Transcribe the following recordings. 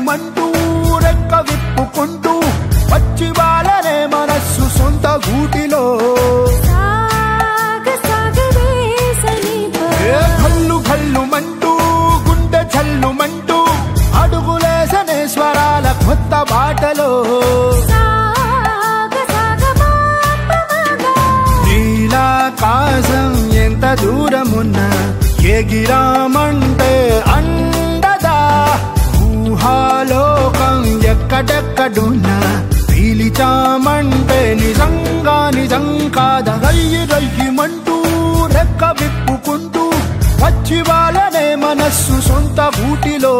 రయ్యమంటూ రెక్క విప్పుకుంటూ వచ్చి వాళ్ళనే మనస్సు సొంత గూటిలో సాగ సాగరే సమీప ఏ కల్లు కల్లు మంటూ గుండె చల్లుమంటూ అడుగులేసనే స్వరాల కొత్త బాటలో సాగ సాగ మాపమగా నీలాకాశం ఎంత దూరమున్నా ఎగిరామంటే అండదా ఊహాలోకం ఎక్కడెక్కడున్నా పీలిచామంటే నిజంగా నిజం కాదా రయ్యి రయ్యిమంటూ రెక్క విప్పుకుంటూ వచ్చి వాళ్ళనే మనస్సు సొంత ఊటిలో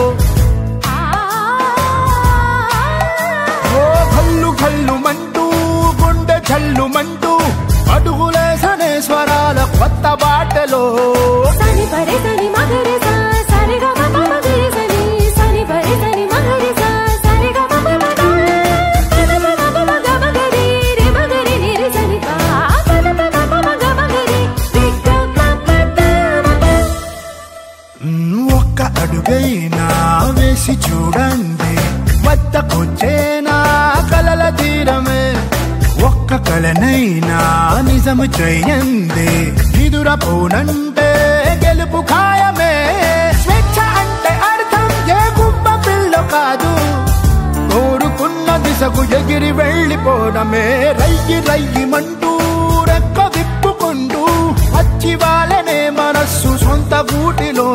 ఓ కల్లు కల్లు మంటూ గుండె చల్లుమంటూ అడుగులేసనే స్వరాల కొత్త బాటలో సని పరే సని మగరి సా సరి గ మ ప మగరి సని సని పరే సని మగరి సా సరి గ మ ప మ గ పద ప మ ప మ గ మగరి రే మగరి ని రి సని పా పద ప మ ప మ గ మగరి రి గ మ ప ద మ ప మ్, ఒక్క అడుగైనా వేసి చూడండి వద్దకొచ్చేనా కలల తీరమే ఒక్క కలనైనా నిజము చేయండి ఎదురపోనంటే గెలుపు ఖాయమే స్వేచ్ఛ అంటే అర్థం ఏ గుబ్బ పిల్ల కాదు కోరుకున్న దిశకు ఎగిరి వెళ్ళిపోవడమే రయ్యి రయ్యిమంటూ రెక్క విప్పుకుంటూ వచ్చి వాళ్ళనే మనస్సు సొంత గూటిలో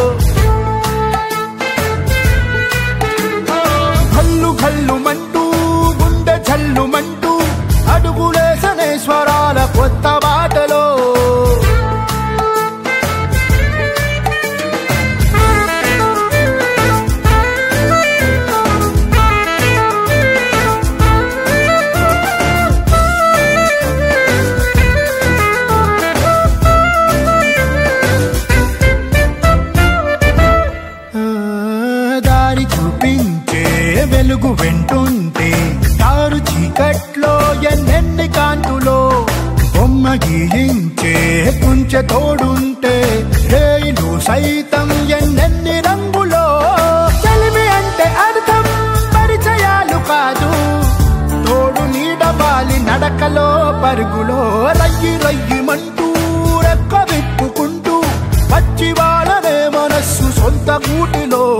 కల్లు కల్లు మంటూ గుండె చల్లుమంటూ అడుగులేసనే స్వరాల కొత్త బాటలో ఆ, దారి చూపించే వెలుగు వెంటుంటే దారు చీకట్లో ఎన్నెన్ని కాంతులో బొమ్మ గీయించే కుంచె తోడుంటే రేయిలు సైతం ఎన్నెన్ని రంగులో తెలివి అంటే అర్థం పరిచయాలు కాదు తోడు నీడబాలి నడకలో పరుగులో రయ్యి రయ్యిమంటూ రెక్క విప్పుకుంటూ వచ్చి వాళ్ళనే మనస్సు సొంత గూటిలో